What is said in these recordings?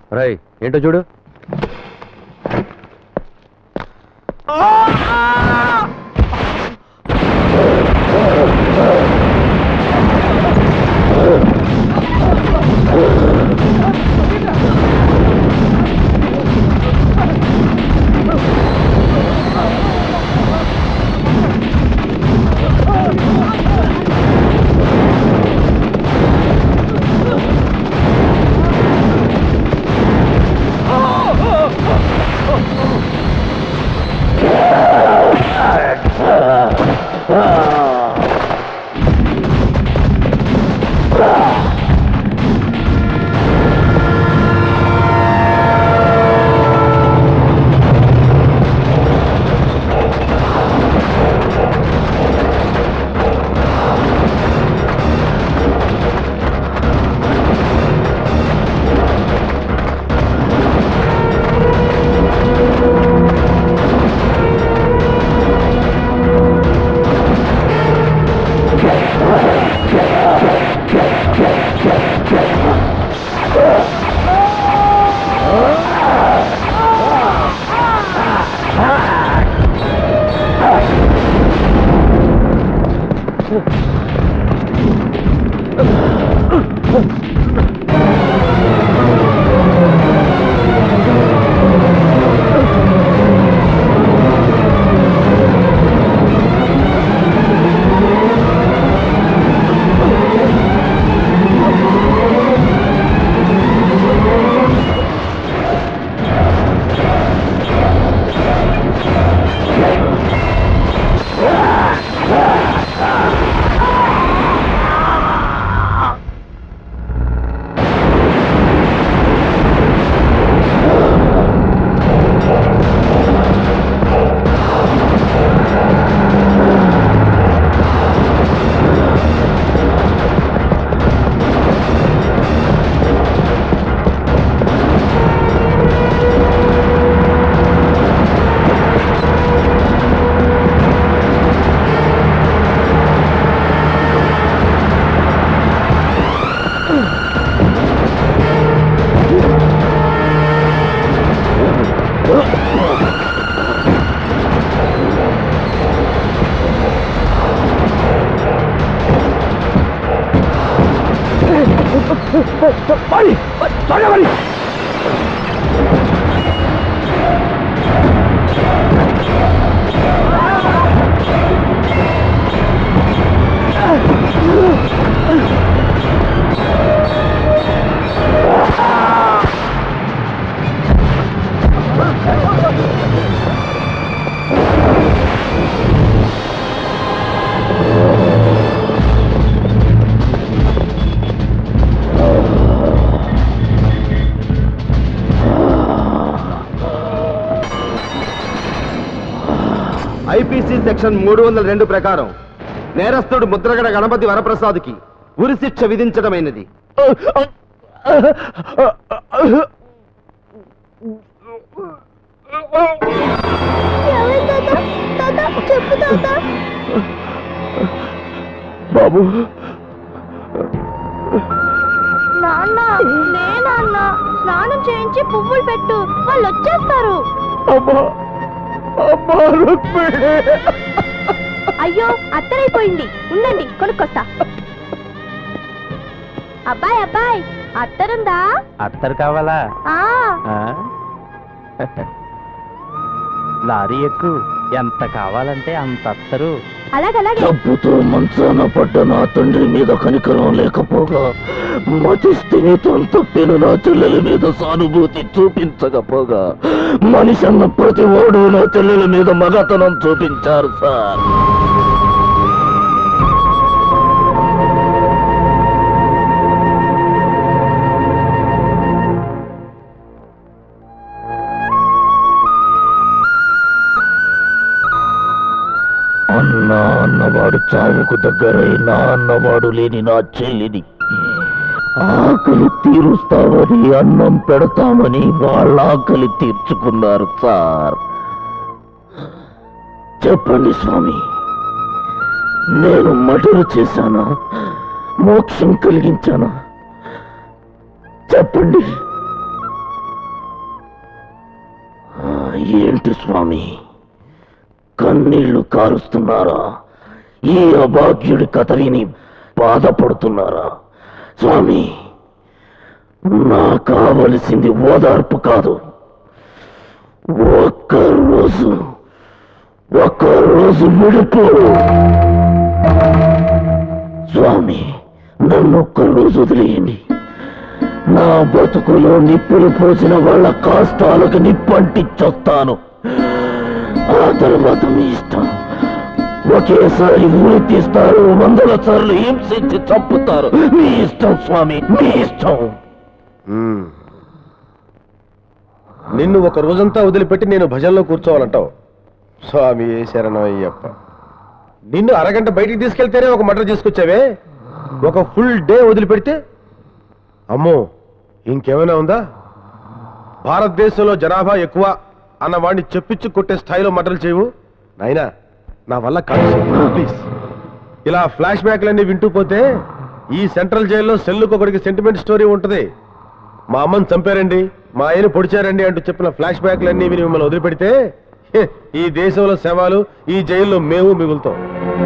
రై ఏంటో చూడు IPC section మూడు వందల రెండు ప్రకారం నేరస్తుడు ముద్రగడ గణపతి వరప్రసాద్కి ఉరి శిక్ష విధించడమైనది చెప్పు తాత బాబు నాన్న లే నాన్న స్నానం చేయించి పువ్వులు పెట్టు వాళ్ళు వచ్చేస్తారు అమ్మా అమ్మా రుక్మిణి అయ్యో అత్తరైపోయింది ఉండండి కొనుక్కొస్తా అబ్బాయి అబ్బాయి అత్తరుందా అత్తరు కావాలా ఆ ఆ? లారీ ఎక్కు ఎంత కావాలంటే అంత అత్తరు అలాగలాగే డబ్బుతో మంచాన పడ్డ నా తండ్రి మీద కనికరం లేకపోగా మతిస్థిమితం తప్పిన నా చెల్లెల మీద సానుభూతి చూపించకపోగా మనిషి అన్న ప్రతి ఓడు నా చెల్లెల మీద మగతనం చూపించారు సార్ అన్నా అన్నవాడు చావుకు దగ్గరై నా అన్నవాడు లేని నా చెల్లిని ఆకలి తీరుస్తామని అన్నం పెడతామని వాళ్ళ ఆకలి తీర్చుకున్నారు సార్ చెప్పండి స్వామి నేను మటరు చేశానా మోక్షం కలిగించానా చెప్పండి ఏంటి స్వామి కన్నీళ్లు కారుస్తున్నారా ఈ అభాగ్యుడి కథ విని బాధపడుతున్నారా స్వామి నా కావలసింది ఓదార్పు కాదు ఒక్క రోజు ఒక్క రోజు విడుపు స్వామి నన్ను ఒక్క రోజు వదిలేయండి నా బతుకులో నిప్పులు పోసిన వాళ్ళ కాష్టాలకు నిప్పంటిచ్చొస్తాను ఆ తర్వాత మీ ఇష్టం ఒకేసారి ఊరి తీస్తారు వందల సార్లు హింసించి చంపుతారు మీ ఇష్టం స్వామి మీ ఇష్టం మ్మ్. నిన్ను ఒక రోజంతా వదిలిపెట్టి నేను భజనలో కూర్చోవాలంటావు స్వామి శరణం అయ్యప్ప నిన్ను అరగంట బయటికి తీసుకెళ్తేనే ఒక మటర్ తీసుకొచ్చావే ఒక ఫుల్ డే వదిలిపెడితే అమ్మో ఇంకేమైనా ఉందా భారతదేశంలో జనాభా ఎక్కువ అన్న వాడిని చెప్పించి కొట్టే స్థాయిలో మటలు చేయవు నాయనా నా వల్ల కాదు ప్లీజ్ ఇలా ఫ్లాష్ బ్యాక్లన్నీ వింటూ పోతే ఈ సెంట్రల్ జైల్లో సెల్లుకు ఒకడికి సెంటిమెంట్ స్టోరీ ఉంటుంది మా అమ్మని చంపారండి మా ఆయన పొడిచారండి అంటూ చెప్పిన ఫ్లాష్ బ్యాక్లన్నీ విని మిమ్మల్ని వదిలిపెడితే హె, ఈ దేశంలో శవాలు ఈ జైల్లో మేము మిగులుతాం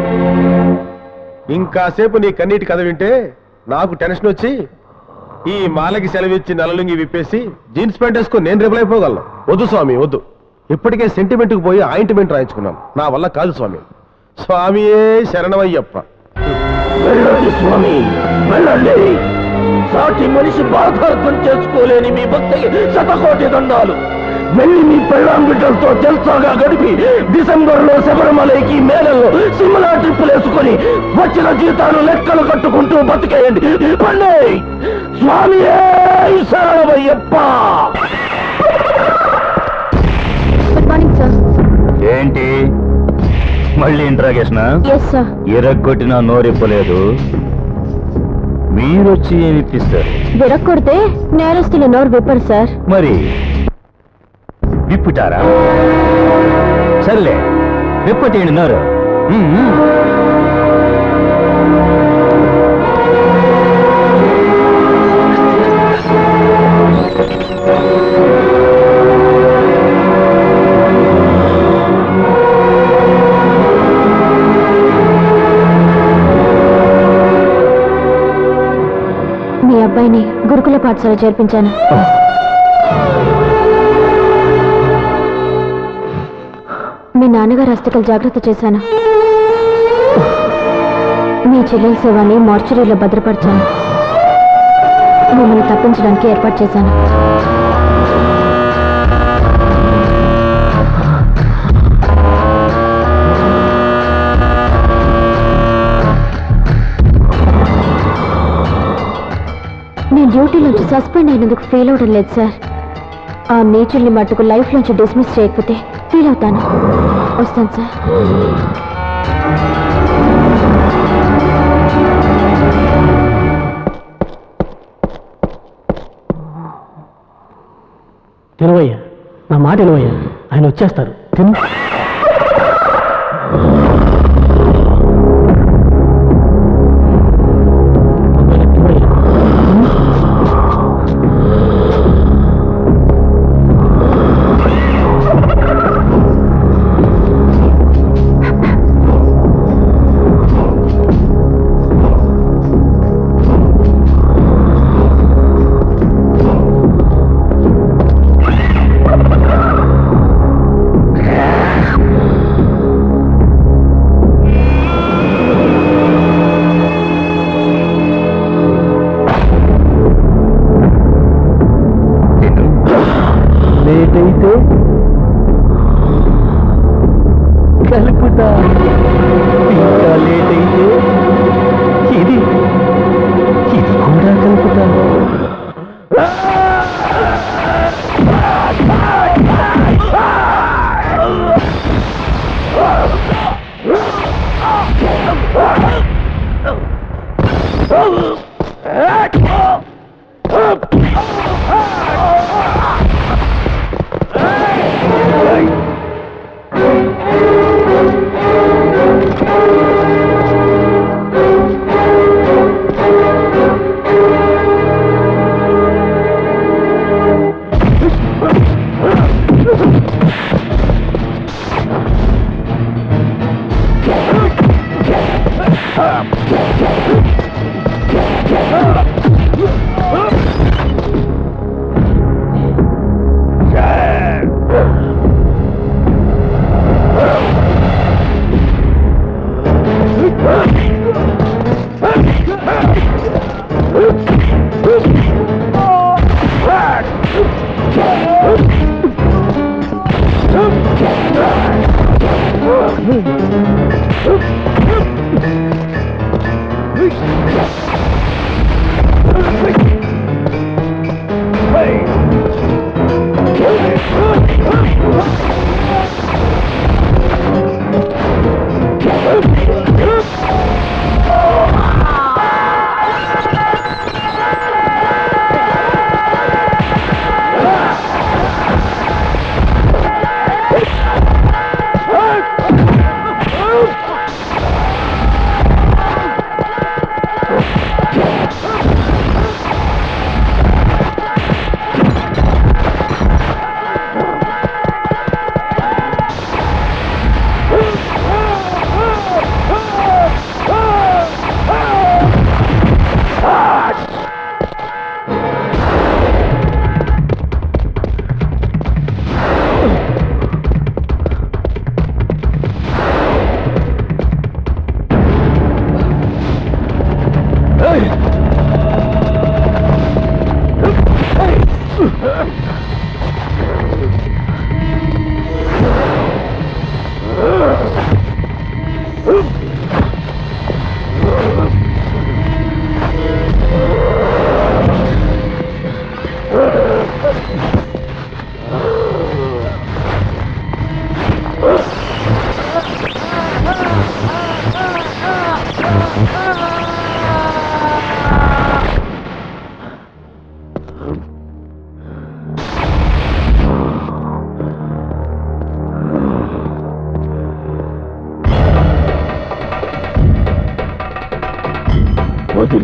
ఇంకాసేపు నీ కన్నీటి కథ వింటే నాకు టెన్షన్ వచ్చి ఈ మాలకి సెలవిచ్చి నలలుంగి విప్పేసి జీన్స్ ప్యాంట్ వేసుకొని నేను రిప్లై అయిపోగలను వద్దు స్వామి వద్దు ఇప్పటికే సెంటిమెంట్కి పోయి ఆయింట్మెంట్ రాయించుకున్నాను నా వల్ల కాదు స్వామి స్వామియే శరణమయ్యప్ప వెళ్ళండి స్వామి వెళ్ళండి సాటి మనిషి బాధార్థం చేసుకోలేని మీ భక్తికి శతకోటి దండాలు వెళ్ళి మీ పెళ్ళాం బిడ్డలతో జల్సాగా గడిపి డిసెంబర్ లో శబరిమలైకి మేళల్లో సిమ్లా ట్రిప్పులు వేసుకొని వచ్చిన జీతాలు లెక్కలు కట్టుకుంటూ బతికేయండి పండి స్వామి శరణమయ్యప్ప గుడ్ మార్నింగ్ సార్ ఏంటి మళ్ళీ ఇంట్రాగేషన్ ఎస్ సార్ ఎరగొట్టినా నోరిప్పలేదు మీరొచ్చి ఏమి ఇప్పిస్తారు విరక్కొడితే నేరస్తులు నోరు విప్పరు సార్ మరి విప్పుటారా సర్లే విప్పటేండి నోరు మ్మ్. మీ అబ్బాయిని గురుకుల పాఠశాల చేర్పించాను మీ నాన్నగారు అస్థికలు జాగ్రత్త చేశాను మీ చెల్లెల శవాన్ని మార్చురీలో భద్రపరిచాను మిమ్మల్ని తప్పించడానికి ఏర్పాటు చేశాను నేను డ్యూటీ నుంచి సస్పెండ్ అయినందుకు ఫీల్ అవడం లేదు సార్ ఆ నేచర్ని మట్టుకు లైఫ్ నుంచి డిస్మిస్ చేయకపోతే ఫీల్ అవుతాను వస్తాను సార్ తినవయ్యా నా మాట వినవయ్యా ఆయన వచ్చేస్తారు తిను తినవయ్యా. తిను. లేట్ అయితే కలుపుతా ఇంకా లేట్ అయితే ఇది ఇది కూడా కలుపుతా ఆ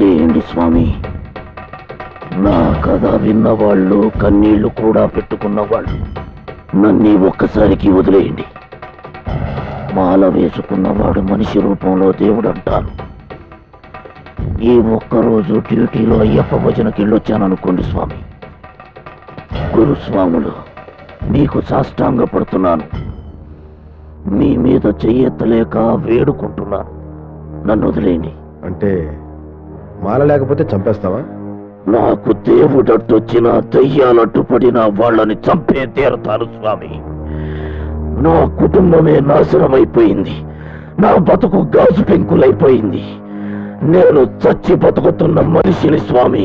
వదిలేయండి స్వామి నా కథ విన్నవాళ్ళు కన్నీళ్లు కూడా పెట్టుకున్నవాళ్ళు నన్ను ఒక్కసారికి వదిలేయండి మాల వేసుకున్నవాడు మనిషి రూపంలో దేవుడు అంటారు ఈ ఒక్కరోజు డ్యూటీలో అయ్యప్ప భజనకి వెళ్ళొచ్చాననుకోండి స్వామి గురుస్వాములు మీకు సాష్టాంగ పడుతున్నాను మీ మీద చెయ్యెత్తలేక వేడుకుంటున్నాను నన్ను వదిలేయండి అంటే మాల లేకపోతే చంపేస్తావా నాకు దేవుడట్టొచ్చిన దయ్యాలట్టు పడిన వాళ్ళని చంపే తీరతాను స్వామి నా కుటుంబమే నాశనమైపోయింది నా బతుకు గాజు పెంకులైపోయింది నేను చచ్చి బతుకుతున్న మనిషిని స్వామి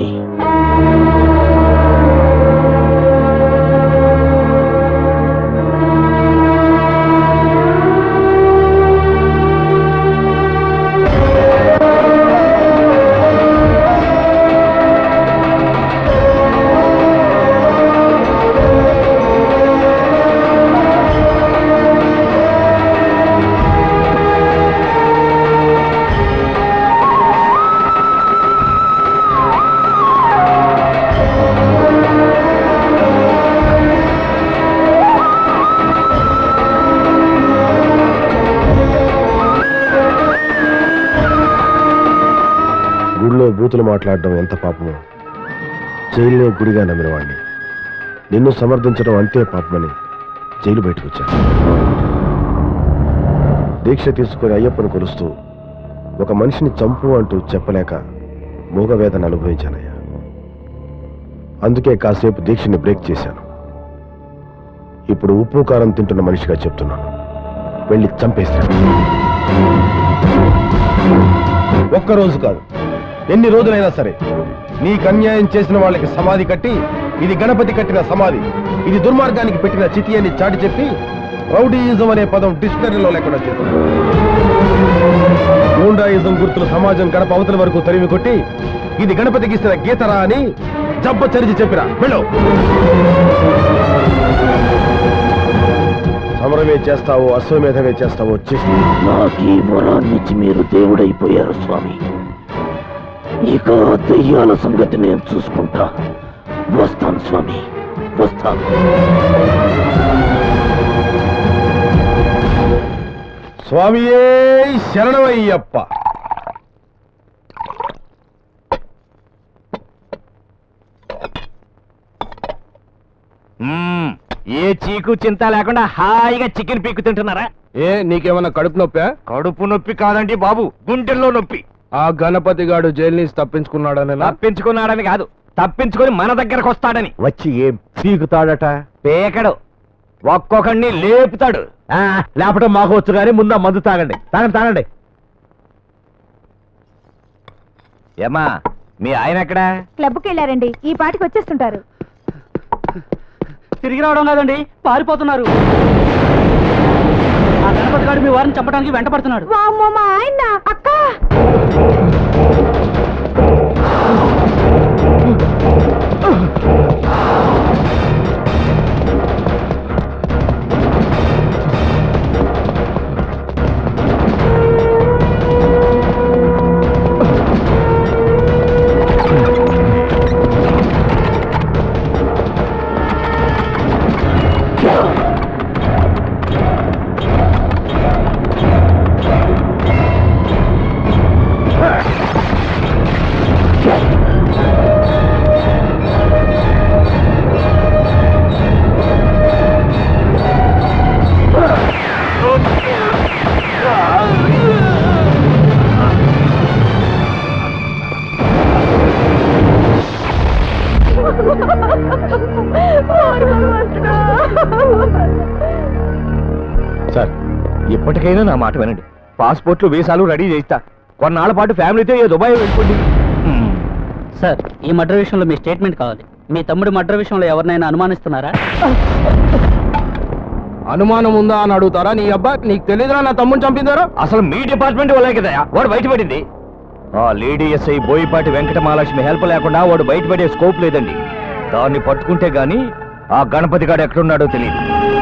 గుడిలో బూతులు మాట్లాడడం ఎంత పాపమో జైల్లో గుడిగా నమ్మిన వాడిని నిన్ను సమర్థించడం అంతే పాపమని జైలు బయటకు వచ్చాను దీక్ష తీసుకుని అయ్యప్పను కొలుస్తూ ఒక మనిషిని చంపు అంటూ చెప్పలేక మూగవేదన అనుభవించానయ్యా అందుకే కాసేపు దీక్షని బ్రేక్ చేశాను ఇప్పుడు ఉప్పు కారం తింటున్న మనిషిగా చెప్తున్నాను వెళ్ళి చంపేశాను ఒక్కరోజు కాదు ఎన్ని రోజులైనా సరే నీకు అన్యాయం చేసిన వాళ్ళకి సమాధి కట్టి ఇది గణపతి కట్టిన సమాధి ఇది దుర్మార్గానికి పెట్టిన చితి అని చాటి చెప్పి రౌడీయిజం అనే పదం డిక్షనరీలో లేకుండా చేశాను గూండాయిజం గుర్తులు సమాజం గడప అవతల వరకు తరిమి కొట్టి ఇది గణపతికి ఇచ్చిన గీతరా అని జబ్బ చరిచి చెప్పిరా వెళ్ళు సమరమే చేస్తావో అశ్వమేధమే చేస్తావో చేసి నాకు ఈ వరాన్నిచ్చి మీరు దేవుడైపోయారు స్వామి ఇక ఆ దెయ్యాల సంగతి నేను చూసుకుంటా వస్తాను స్వామి వస్తాను స్వామియే శరణమయ్యప్ప మ్మ్. ఏ చీకు చింత లేకుండా హాయిగా చికెన్ పీక్కు తింటున్నారా ఏ నీకేమన్నా కడుపు నొప్పా కడుపు నొప్పి కాదండి బాబు గుండెల్లో నొప్పి ఆ గణపతి గాడు జైలు నుంచి తప్పించుకున్నాడని తప్పించుకున్నాడని కాదు తప్పించుకొని మన దగ్గరకు వస్తాడని వచ్చి ఏం పీకుతాడట పేకడు ఒక్కొక్కడిని లేపుతాడు లేపటం మాకు వచ్చు కానీ ముందు మందు తాగండి తాగండి తాగండి ఏమా మీ ఆయన ఎక్కడా క్లబ్కి వెళ్ళారండి ఈ పాటికి వచ్చేస్తుంటారు తిరిగి రావడం కాదండి పారిపోతున్నారు ఆ గణపతి గారు మీ వారిని చంపడానికి వెంట పడుతున్నాడు వామ్మో మా ఆయన అక్క సార్ ఇప్పటికైనా నా మాట వినండి పాస్పోర్ట్లు వీసాలు రెడీ చేస్తా కొన్నాళ్ళ పాటు ఫ్యామిలీతో ఏ దుబాయ్ వెళ్ళిపోండి సార్ ఈ మర్డర్ విషయంలో మీ స్టేట్మెంట్ కావాలి మీ తమ్ముడి మర్డర్ విషయంలో ఎవరినైనా అనుమానిస్తున్నారా అనుమానం ఉందా అని అడుగుతారా నీ అబ్బా నీకు తెలియదురా నా తమ్ముని చంపిందారా అసలు మీ డిపార్ట్మెంట్ వాళ్ళే కదా వాడు బయటపడింది ఆ lady SI Boyapati Venkata Mahalakshmi help లేకుండా వాడు బయటపడే స్కోప్ లేదండి దాన్ని పట్టుకుంటే గాని ఆ గణపతి గాడు ఎక్కడున్నాడో తెలియదు